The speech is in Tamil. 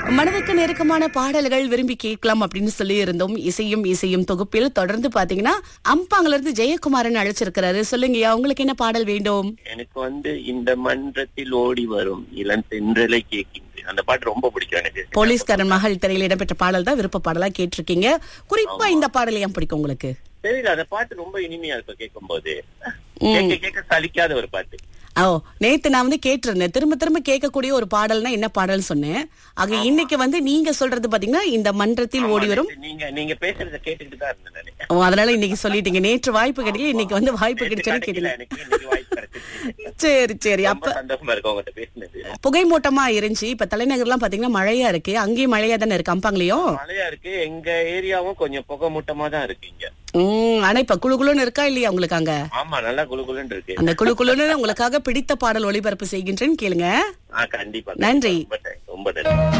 மனதுக்கு நெருக்கமான பாடல்கள் விரும்பி கேட்கலாம் அப்படின்னு சொல்லி இருந்தோம் இசையும் இசையும் தொகுப்பில் தொடர்ந்து பாத்தீங்கன்னா அம்பாங்கல இருந்து ஜெயக்குமாரன் அழைச்சிருக்கிறாரு சொல்லுங்கய்யா உங்களுக்கு என்ன பாடல் வேண்டும் எனக்கு வந்து இந்த மன்றத்தில் ஓடி வரும் இளம் தென்றலை கேட்கின்றேன் அந்த பாட்டு ரொம்ப பிடிக்கும் எனக்கு போலீஸ்காரன் மகள் திரையில் இடம்பெற்ற பாடல் தான் விருப்ப பாடலா கேட்டிருக்கீங்க குறிப்பா இந்த பாடல் ஏன் பிடிக்கும் உங்களுக்கு தெரியல அந்த பாட்டு ரொம்ப இனிமையா இருக்கும் கேட்கும் போது கேட்க கேட்க சலிக்காத ஒரு பாட்டு ஓ நேத்து நான் வந்து கேட்டிருந்தேன் திரும்ப திரும்ப கேட்கக்கூடிய ஒரு பாடல்னா என்ன பாடல் சொன்னேன் ஆக இன்னைக்கு வந்து நீங்க சொல்றது பாத்தீங்கன்னா இந்த மன்றத்தில் ஓடி வரும் நீங்க நீங்க பேசுறத கேட்டுக்கிட்டு தான் இருந்தேன் நானு. ஓ, அதனால இன்னைக்கு சொல்லிட்டீங்க நேற்று வாய்ப்பு கிடைக்கல இன்னைக்கு வந்து வாய்ப்பு கிடைச்சோன்னு கிடைக்கல கேட்டீங்க எனக்கு இன்னைக்கு வாய்ப்பு கிடைச்சிருக்கு. சரி சரி அப்ப ரொம்ப சந்தோஷமா இருக்கு உங்ககிட்ட பேசினது புகை மூட்டமா இருந்துச்சு இப்ப தலைநகர்லாம் பாத்தீங்கன்னா மழையா இருக்கு அங்கேயும் மழையா தானே இருக்கு அம்பாங்களையும் மழையா இருக்கு எங்க ஏரியாவும் கொஞ்சம் புகை மூட்டமா தான் இருக்கு இங்க உம் ஆனா இப்ப குழு குழுன்னு இருக்கா இல்லையா உங்களுக்கு அங்க ஆமா நல்லா குளு குளுன்னு இருக்கு அந்த குழு குழுன்னு உங்களுக்காக பிடித்த பாடல் ஒளிபரப்பு செய்கின்றேன்னு கேளுங்க ஆ கண்டிப்பா நன்றி. ரொம்ப thanks, ரொம்ப நன்றி